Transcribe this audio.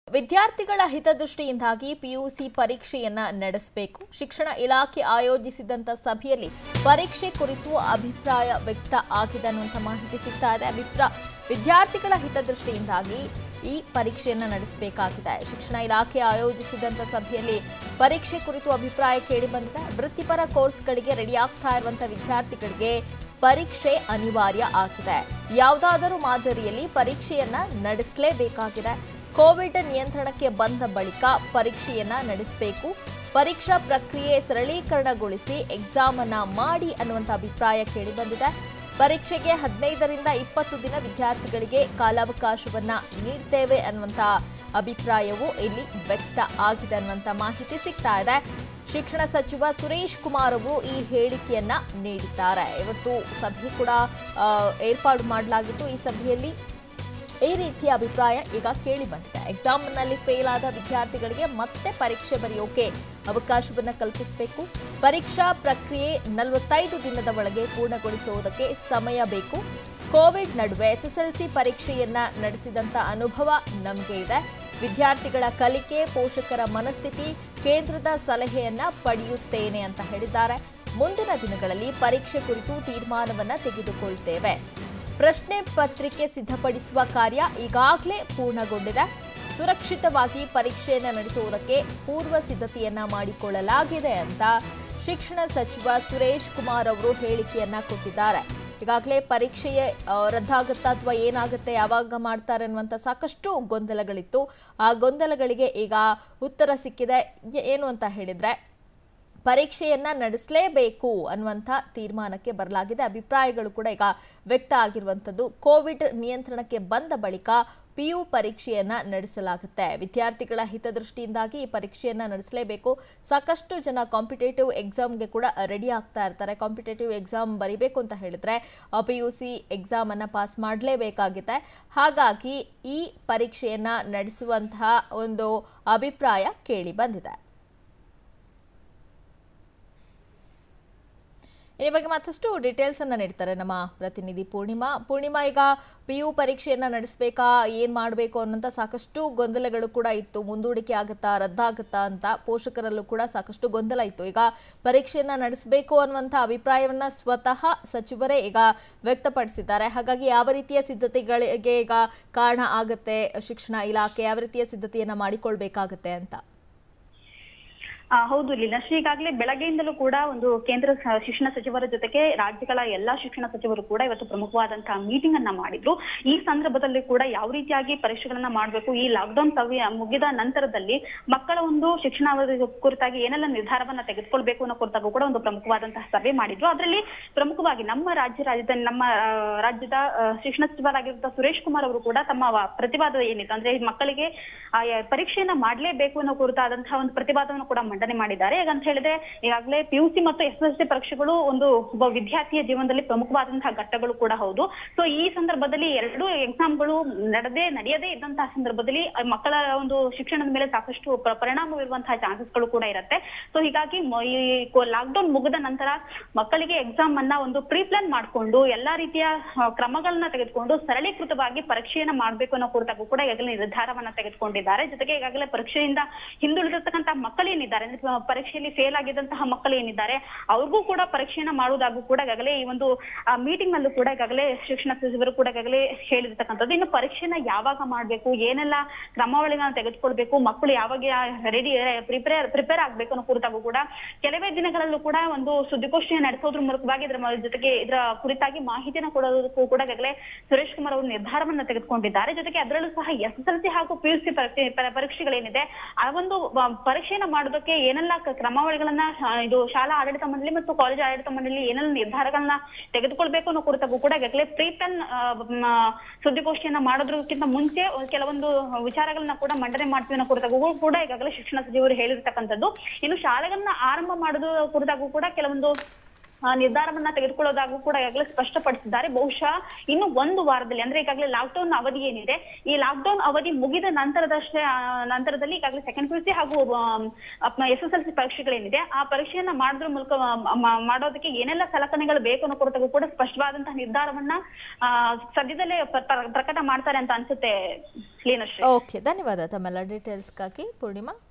ವಿದ್ಯಾರ್ಥಿಗಳ ಹಿತದೃಷ್ಟಿಯಿಂದಾಗಿ ಪಿಯುಸಿ ಪರೀಕ್ಷೆಯನ್ನ ನಡೆಸಬೇಕು ಶಿಕ್ಷಣ ಇಲಾಖೆ ಆಯೋಜಿಸಿದಂತ ಸಭೆಯಲ್ಲಿ ಪರೀಕ್ಷೆ ಕುರಿತು ಅಭಿಪ್ರಾಯ ವ್ಯಕ್ತ ಆಗಿದೆ ಅನ್ನುವಂಥ ಮಾಹಿತಿ ಸಿಗ್ತಾ ಇದೆ ಅಭಿಪ್ರಾಯ ವಿದ್ಯಾರ್ಥಿಗಳ ಹಿತದೃಷ್ಟಿಯಿಂದಾಗಿ ಈ ಪರೀಕ್ಷೆಯನ್ನ ನಡೆಸಬೇಕಾಗಿದೆ ಶಿಕ್ಷಣ ಇಲಾಖೆ ಆಯೋಜಿಸಿದಂತ ಸಭೆಯಲ್ಲಿ ಪರೀಕ್ಷೆ ಕುರಿತು ಅಭಿಪ್ರಾಯ ಕೇಳಿ ಬಂದಿದೆ ವೃತ್ತಿಪರ ಕೋರ್ಸ್ಗಳಿಗೆ ರೆಡಿ ಆಗ್ತಾ ಇರುವಂತಹ ವಿದ್ಯಾರ್ಥಿಗಳಿಗೆ ಪರೀಕ್ಷೆ ಅನಿವಾರ್ಯ ಆಗಿದೆ ಯಾವುದಾದರೂ ಮಾದರಿಯಲ್ಲಿ ಪರೀಕ್ಷೆಯನ್ನ ನಡೆಸಲೇಬೇಕಾಗಿದೆ ಕೋವಿಡ್ ನಿಯಂತ್ರಣಕ್ಕೆ ಬಂದ ಬಳಿಕ ಪರೀಕ್ಷೆಯನ್ನ ನಡೆಸಬೇಕು ಪರೀಕ್ಷಾ ಪ್ರಕ್ರಿಯೆ ಸರಳೀಕರಣಗೊಳಿಸಿ ಎಕ್ಸಾಮ್ ಅನ್ನ ಮಾಡಿ ಅನ್ನುವಂಥ ಅಭಿಪ್ರಾಯ ಕೇಳಿಬಂದಿದೆ ಪರೀಕ್ಷೆಗೆ ಹದಿನೈದರಿಂದ ಇಪ್ಪತ್ತು ದಿನ ವಿದ್ಯಾರ್ಥಿಗಳಿಗೆ ಕಾಲಾವಕಾಶವನ್ನ ನೀಡ್ತೇವೆ ಅನ್ನುವಂಥ ಅಭಿಪ್ರಾಯವು ಇಲ್ಲಿ ವ್ಯಕ್ತ ಆಗಿದೆ ಅನ್ನುವಂಥ ಮಾಹಿತಿ ಸಿಗ್ತಾ ಇದೆ ಶಿಕ್ಷಣ ಸಚಿವ ಸುರೇಶ್ ಕುಮಾರ್ ಅವರು ಈ ಹೇಳಿಕೆಯನ್ನ ನೀಡಿದ್ದಾರೆ ಇವತ್ತು ಸಭೆ ಕೂಡ ಆ, ಏರ್ಪಾಡು ಮಾಡಲಾಗಿತ್ತು ಈ ಸಭೆಯಲ್ಲಿ ಈ ರೀತಿಯ ಅಭಿಪ್ರಾಯ ಈಗ ಕೇಳಿ ಬಂದಿದೆ ಎಕ್ಸಾಮ್ನಲ್ಲಿ ಫೇಲ್ ಆದ ವಿದ್ಯಾರ್ಥಿಗಳಿಗೆ ಮತ್ತೆ ಪರೀಕ್ಷೆ ಬರೆಯೋಕೆ ಅವಕಾಶವನ್ನು ಕಲ್ಪಿಸಬೇಕು ಪರೀಕ್ಷಾ ಪ್ರಕ್ರಿಯೆ ನಲವತ್ತೈದು ದಿನದ ಒಳಗೆ ಪೂರ್ಣಗೊಳಿಸುವುದಕ್ಕೆ ಸಮಯ ಬೇಕು ಕೋವಿಡ್ ನಡುವೆ ಎಸ್ಎಸ್ಎಲ್ಸಿ ಪರೀಕ್ಷೆಯನ್ನ ನಡೆಸಿದಂತ ಅನುಭವ ನಮಗೆ ಇದೆ ವಿದ್ಯಾರ್ಥಿಗಳ ಕಲಿಕೆ ಪೋಷಕರ ಮನಸ್ಥಿತಿ ಕೇಂದ್ರದ ಸಲಹೆಯನ್ನ ಪಡೆಯುತ್ತೇನೆ ಅಂತ ಹೇಳಿದ್ದಾರೆ ಮುಂದಿನ ದಿನಗಳಲ್ಲಿ ಪರೀಕ್ಷೆ ಕುರಿತು ತೀರ್ಮಾನವನ್ನ ತೆಗೆದುಕೊಳ್ತೇವೆ ಪ್ರಶ್ನೆ ಪತ್ರಿಕೆ ಸಿದ್ಧಪಡಿಸುವ ಕಾರ್ಯ ಈಗಾಗಲೇ ಪೂರ್ಣಗೊಂಡಿದೆ ಸುರಕ್ಷಿತವಾಗಿ ಪರೀಕ್ಷೆಯನ್ನು ನಡೆಸುವುದಕ್ಕೆ ಪೂರ್ವ ಸಿದ್ಧತೆಯನ್ನ ಮಾಡಿಕೊಳ್ಳಲಾಗಿದೆ ಅಂತ ಶಿಕ್ಷಣ ಸಚಿವ ಸುರೇಶ್ ಕುಮಾರ್ ಅವರು ಹೇಳಿಕೆಯನ್ನ ಕೊಟ್ಟಿದ್ದಾರೆ ಈಗಾಗಲೇ ಪರೀಕ್ಷೆಯೇ ಆ, ರದ್ದಾಗುತ್ತಾ ಅಥವಾ ಏನಾಗುತ್ತೆ ಯಾವಾಗ ಮಾಡ್ತಾರೆ ಅನ್ನುವಂಥ ಸಾಕಷ್ಟು ಗೊಂದಲಗಳಿತ್ತು ಆ ಗೊಂದಲಗಳಿಗೆ ಈಗ ಉತ್ತರ ಸಿಕ್ಕಿದೆ ಏ- ಏನು ಅಂತ ಹೇಳಿದ್ರೆ ಪರೀಕ್ಷೆಯನ್ನ ನಡೆಸಲೇಬೇಕು ಅನ್ನುವಂಥ ತೀರ್ಮಾನಕ್ಕೆ ಬರಲಾಗಿದೆ ಅಭಿಪ್ರಾಯಗಳು ಕೂಡ ಈಗ ವ್ಯಕ್ತ ಆಗಿರುವಂಥದ್ದು ಕೋವಿಡ್ ನಿಯಂತ್ರಣಕ್ಕೆ ಬಂದ ಬಳಿಕ ಪಿಯು ಪರೀಕ್ಷೆಯನ್ನ ನಡೆಸಲಾಗುತ್ತೆ ವಿದ್ಯಾರ್ಥಿಗಳ ಹಿತದೃಷ್ಟಿಯಿಂದಾಗಿ ಈ ಪರೀಕ್ಷೆಯನ್ನ ನಡೆಸಲೇಬೇಕು ಸಾಕಷ್ಟು ಜನ ಕಾಂಪಿಟೇಟಿವ್ ಎಕ್ಸಾಮ್ಗೆ ಕೂಡ ರೆಡಿ ಆಗ್ತಾ ಇರ್ತಾರೆ ಕಾಂಪಿಟೇಟಿವ್ ಎಕ್ಸಾಮ್ ಬರಿಬೇಕು ಅಂತ ಹೇಳಿದ್ರೆ ಪಿ ಯು ಸಿ ಎಕ್ಸಾಮ್ ಅನ್ನ ಪಾಸ್ ಮಾಡಲೇಬೇಕಾಗಿದೆ ಹಾಗಾಗಿ ಈ ಪರೀಕ್ಷೆಯನ್ನ ನಡೆಸುವಂತಹ ಒಂದು ಅಭಿಪ್ರಾಯ ಕೇಳಿ ಬಂದಿದೆ ಈ ಬಗ್ಗೆ ಮತ್ತಷ್ಟು ಡೀಟೇಲ್ಸ್ ಅನ್ನ ನೀಡ್ತಾರೆ ನಮ್ಮ ಪ್ರತಿನಿಧಿ ಪೂರ್ಣಿಮಾ ಪೂರ್ಣಿಮಾ ಈಗ ಪಿ ಯು ಪರೀಕ್ಷೆಯನ್ನ ನಡೆಸಬೇಕಾ ಏನ್ ಮಾಡಬೇಕು ಅನ್ನೋಂಥ ಸಾಕಷ್ಟು ಗೊಂದಲಗಳು ಕೂಡ ಇತ್ತು ಮುಂದೂಡಿಕೆ ಆಗುತ್ತಾ ರದ್ದಾಗುತ್ತಾ ಅಂತ ಪೋಷಕರಲ್ಲೂ ಕೂಡ ಸಾಕಷ್ಟು ಗೊಂದಲ ಇತ್ತು ಈಗ ಪರೀಕ್ಷೆಯನ್ನ ನಡೆಸಬೇಕು ಅನ್ನುವಂಥ ಅಭಿಪ್ರಾಯವನ್ನ ಸ್ವತಃ ಸಚಿವರೇ ಈಗ ವ್ಯಕ್ತಪಡಿಸಿದ್ದಾರೆ ಹಾಗಾಗಿ ಯಾವ ರೀತಿಯ ಸಿದ್ಧತೆಗಳಿಗೆ ಈಗ ಕಾರಣ ಆಗುತ್ತೆ ಶಿಕ್ಷಣ ಇಲಾಖೆ ಯಾವ ರೀತಿಯ ಸಿದ್ಧತೆಯನ್ನ ಮಾಡಿಕೊಳ್ಬೇಕಾಗತ್ತೆ ಅಂತ ಆ, ಹೌದು ಲೀಲಾಶ್ರೀ ಈಗಾಗಲೇ ಬೆಳಗ್ಗೆಯಿಂದಲೂ ಕೂಡ ಒಂದು ಕೇಂದ್ರ ಸ- ಶಿಕ್ಷಣ ಸಚಿವರ ಜೊತೆಗೆ ರಾಜ್ಯಗಳ ಎಲ್ಲಾ ಶಿಕ್ಷಣ ಸಚಿವರು ಕೂಡ ಇವತ್ತು ಪ್ರಮುಖವಾದಂತಹ ಮೀಟಿಂಗ್ ಅನ್ನ ಮಾಡಿದ್ರು ಈ ಸಂದರ್ಭದಲ್ಲಿ ಕೂಡ ಯಾವ ರೀತಿಯಾಗಿ ಪರೀಕ್ಷೆಗಳನ್ನ ಮಾಡಬೇಕು ಈ ಲಾಕ್ಡೌನ್ ಸವಿ ಮುಗಿದ ನಂತರದಲ್ಲಿ ಮಕ್ಕಳ ಒಂದು ಶಿಕ್ಷಣ ಅವಧಿ ಕುರಿತಾಗಿ ಏನೆಲ್ಲ ನಿರ್ಧಾರವನ್ನ ತೆಗೆದುಕೊಳ್ಬೇಕು ಅನ್ನೋ ಕುರಿತಾಗೂ ಕೂಡ ಒಂದು ಪ್ರಮುಖವಾದಂತಹ ಸಭೆ ಮಾಡಿದ್ರು ಅದರಲ್ಲಿ ಪ್ರಮುಖವಾಗಿ ನಮ್ಮ ರಾಜ್ಯ ರಾಜ್ಯದ ನಮ್ಮ ಆ, ರಾಜ್ಯದ ಆ, ಶಿಕ್ಷಣ ಸಚಿವರಾಗಿರುವಂತಹ ಸುರೇಶ್ ಕುಮಾರ್ ಅವರು ಕೂಡ ತಮ್ಮ ವ- ಪ್ರತಿವಾದ ಏನಿತ್ತು ಅಂದ್ರೆ ಈ ಮಕ್ಕಳಿಗೆ ಆ, ಯ- ಪರೀಕ್ಷೆಯನ್ನ ಮಾಡಲೇಬೇಕು ಅನ್ನೋ ಕುರಿತಾದಂತಹ ಒಂದು ಪ್ರತಿವಾದವನ್ನು ಕೂಡ ಮಂಡನೆ ಮಾಡಿದ್ದಾರೆ ಯಾಕಂತ ಹೇಳಿದ್ರೆ ಈಗಾಗಲೇ ಪಿಯುಸಿ ಮತ್ತು ಎಸ್ ಎಸ್ ಸಿ ಪರೀಕ್ಷೆಗಳು ಒಂದು ಒಬ್ಬ ವಿದ್ಯಾರ್ಥಿಯ ಜೀವನದಲ್ಲಿ ಪ್ರಮುಖವಾದಂತಹ ಘಟ್ಟಗಳು ಕೂಡ ಹೌದು ಸೊ ಈ ಸಂದರ್ಭದಲ್ಲಿ ಎರಡು ಎಕ್ಸಾಮ್ಗಳು ನಡೆದೇ ನಡೆಯದೇ ಇದ್ದಂತಹ ಸಂದರ್ಭದಲ್ಲಿ ಆ ಮಕ್ಕಳ ಒಂದು ಶಿಕ್ಷಣದ ಮೇಲೆ ಸಾಕಷ್ಟು ಪ- ಪರಿಣಾಮ ಬೀರುವಂತಹ ಚಾನ್ಸಸ್ಗಳು ಕೂಡ ಇರುತ್ತೆ ಸೊ ಹೀಗಾಗಿ ಮ- ಈ ಲಾಕ್ಡೌನ್ ಮುಗಿದ ನಂತರ ಮಕ್ಕಳಿಗೆ ಎಕ್ಸಾಮ್ ಅನ್ನ ಒಂದು ಪ್ರೀ ಪ್ಲಾನ್ ಮಾಡಿಕೊಂಡು ಎಲ್ಲಾ ರೀತಿಯ ಆ, ಕ್ರಮಗಳನ್ನ ತೆಗೆದುಕೊಂಡು ಸರಳೀಕೃತವಾಗಿ ಪರೀಕ್ಷೆಯನ್ನ ಮಾಡಬೇಕು ಅನ್ನೋ ಕುರಿತಾಗೂ ಕೂಡ ಈಗಾಗಲೇ ನಿರ್ಧಾರವನ್ನ ತೆಗೆದುಕೊಂಡಿದ್ದಾರೆ ಜೊತೆಗೆ ಈಗಾಗಲೇ ಪರೀಕ್ಷೆಯಿಂದ ಹಿಂದುಳಿದಿರ್ತಕ್ಕಂತಹ ಮಕ್ಕಳು ಏನಿದ್ದಾರೆ ಅಂದ್ರೆ ಪ- ಪರೀಕ್ಷೆಯಲ್ಲಿ ಫೇಲ್ ಆಗಿದ್ದಂತಹ ಮಕ್ಕಳು ಏನಿದ್ದಾರೆ ಅವ್ರಿಗೂ ಕೂಡ ಪರೀಕ್ಷೆಯನ್ನ ಮಾಡುವುದಾಗೂ ಕೂಡ ಈಗಾಗಲೇ ಈ ಒಂದು ಮೀಟಿಂಗ್ ನಲ್ಲೂ ಕೂಡ ಈಗಾಗಲೇ ಶಿಕ್ಷಣ ಸಚಿವರು ಕೂಡ ಈಗಾಗಲೇ ಹೇಳಿರ್ತಕ್ಕಂಥದ್ದು ಇನ್ನು ಪರೀಕ್ಷೆನ ಯಾವಾಗ ಮಾಡ್ಬೇಕು ಏನೆಲ್ಲ ಕ್ರಮಾವಳಿಗಳನ್ನ ತೆಗೆದುಕೊಳ್ಬೇಕು ಮಕ್ಕಳು ಯಾವಾಗ ರೆಡಿ ಪ್ರಿಪೇರ್ ಪ್ರಿಪೇರ್ ಆಗ್ಬೇಕು ಅನ್ನೋ ಕುರಿತಾಗೂ ಕೂಡ ಕೆಲವೇ ದಿನಗಳಲ್ಲೂ ಕೂಡ ಒಂದು ಸುದ್ದಿಗೋಷ್ಠಿಯನ್ನು ನಡೆಸೋದ್ರ ಮೂಲಕವಾಗಿ ಇದರ ಮ- ಜೊತೆಗೆ ಇದರ ಕುರಿತಾಗಿ ಮಾಹಿತಿನ ಕೊಡೋದಕ್ಕೂ ಕೂಡ ಈಗಾಗಲೇ ಸುರೇಶ್ ಕುಮಾರ್ ಅವರು ನಿರ್ಧಾರವನ್ನ ತೆಗೆದುಕೊಂಡಿದ್ದಾರೆ ಜೊತೆಗೆ ಅದರಲ್ಲೂ ಸಹ ಎಸ್ ಎಸ್ ಎಲ್ ಸಿ ಹಾಗೂ ಪಿ ಯು ಸಿ ಪರೀಕ್ಷೆಗಳೇನಿದೆ ಆ ಒಂದು ವ- ಪರೀಕ್ಷೆಯನ್ನ ಮಾಡೋದಕ್ಕೆ ಏನೆಲ್ಲ ಕ- ಕ್ರಮಾವಳಿಗಳನ್ನ ಆ, ಇದು ಶಾಲಾ ಆಡಳಿತ ಮಂಡಳಿ ಮತ್ತು ಕಾಲೇಜು ಆಡಳಿತ ಮಂಡಳಿ ಏನೆಲ್ಲ ನಿರ್ಧಾರಗಳನ್ನ ತೆಗೆದುಕೊಳ್ಬೇಕು ಅನ್ನೋ ಕುರಿತಾಗೂ ಕೂಡ ಈಗಾಗಲೇ ಪ್ರೀ ಪ್ಲಾನ್ ಸುದ್ದಿಗೋಷ್ಠಿಯನ್ನ ಮಾಡೋದ್ರಕ್ಕಿಂತ ಮುಂಚೆ ಕೆಲವೊಂದು ವಿಚಾರಗಳನ್ನ ಕೂಡ ಮಂಡನೆ ಮಾಡ್ತೀವಿ ಅನ್ನೋ ಕುರಿತಾಗೂ ಕೂಡ ಈಗಾಗಲೇ ಶಿಕ್ಷಣ ಸಚಿವರು ಹೇಳಿರ್ತಕ್ಕಂಥದ್ದು ಇನ್ನು ಶಾಲೆಗಳನ್ನ ಆರಂಭ ಮಾಡೋದು ಕುರಿತಾಗೂ ಕೂಡ ಕೆಲವೊಂದು ಆ, ನಿರ್ಧಾರವನ್ನ ತೆಗೆದುಕೊಳ್ಳೋದಾಗೂ ಕೂಡ ಈಗಾಗಲೇ ಸ್ಪಷ್ಟಪಡಿಸಿದ್ದಾರೆ ಬಹುಶಃ ಇನ್ನು ಒಂದು ವಾರದಲ್ಲಿ ಅಂದ್ರೆ ಈಗಾಗಲೇ ಲಾಕ್ಡೌನ್ ಅವಧಿ ಏನಿದೆ ಈ ಲಾಕ್ಡೌನ್ ಅವಧಿ ಮುಗಿದ ನಂತರದಷ್ಟೇ ಆ, ನಂತರದಲ್ಲಿ ಈಗಾಗಲೇ ಸೆಕೆಂಡ್ ಪಿ ಸಿ ಹಾಗೂ ಎಸ್ ಎಸ್ ಎಲ್ ಸಿ ಪರೀಕ್ಷೆಗಳೇನಿದೆ ಆ ಪರೀಕ್ಷೆಯನ್ನ ಮಾಡೋದ್ರ ಮೂಲಕ ಆ, ಮ- ಮಾಡೋದಕ್ಕೆ ಏನೆಲ್ಲ ಸಲಕರಣೆಗಳು ಬೇಕು ಅನ್ನೋ ಕುರಿತಾಗೂ ಕೂಡ ಸ್ಪಷ್ಟವಾದಂತಹ ನಿರ್ಧಾರವನ್ನ ಆ, ಸದ್ಯದಲ್ಲೇ ಪ್ರ- ಪ್ರ- ಪ್ರಕಟ ಮಾಡ್ತಾರೆ ಅಂತ ಅನ್ಸುತ್ತೆ ಲೀನಶ್ರೀ ಓಕೆ ಧನ್ಯವಾದ ತಮ್ಮೆಲ್ಲ ಡೀಟೇಲ್ಸ್ಗಾಗಿ ಪೂರ್ಣಿಮಾ